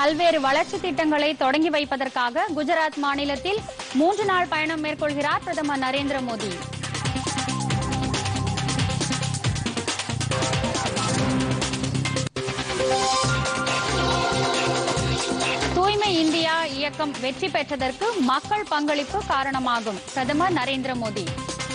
பல்வேறு வளர்ச்சி திட்டங்களை தொடங்கி வைப்பதற்காக குஜராத் மாநிலத்தில் மூன்று நாள் பயணம் மேற்கொள்கிறார் பிரதமர் நரேந்திர மோடி தூய்மை இந்தியா இயக்கம் வெற்றி பெற்றதற்கு மக்கள் பங்களிப்பு காரணமாகும் பிரதமர் நரேந்திர மோடி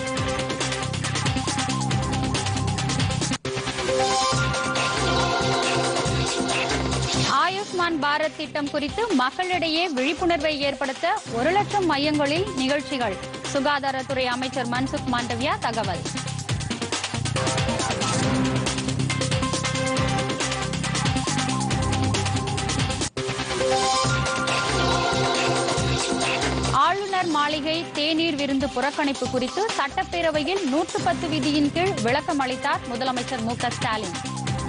ஆயுஷ்மான் பாரத் திட்டம் குறித்து மக்களிடையே விழிப்புணர்வை ஏற்படுத்த ஒரு லட்சம் மையங்களில் நிகழ்ச்சிகள் சுகாதாரத்துறை அமைச்சர் மன்சுக் மாண்டவியா தகவல் ஆளுநர் மாளிகை தேநீர் விருந்து புறக்கணிப்பு குறித்து சட்டப்பேரவையில் நூற்று பத்து விதியின் கீழ் விளக்கம் அளித்தார் முதலமைச்சர் மு க ஸ்டாலின்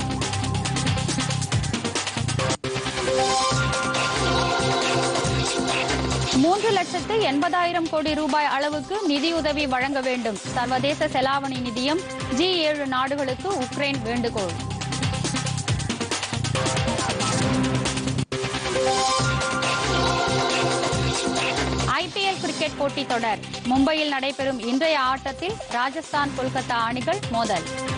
மூன்று லட்சத்து எண்பதாயிரம் கோடி ரூபாய் அளவுக்கு நிதியுதவி வழங்க வேண்டும் சர்வதேச செலாவணி நிதியம் ஜி ஏழு நாடுகளுக்கு உக்ரைன் வேண்டுகோள் ஐபிஎல் கிரிக்கெட் போட்டித் தொடர் மும்பையில் நடைபெறும் இன்றைய ஆட்டத்தில் ராஜஸ்தான் கொல்கத்தா அணிகள் மோதல்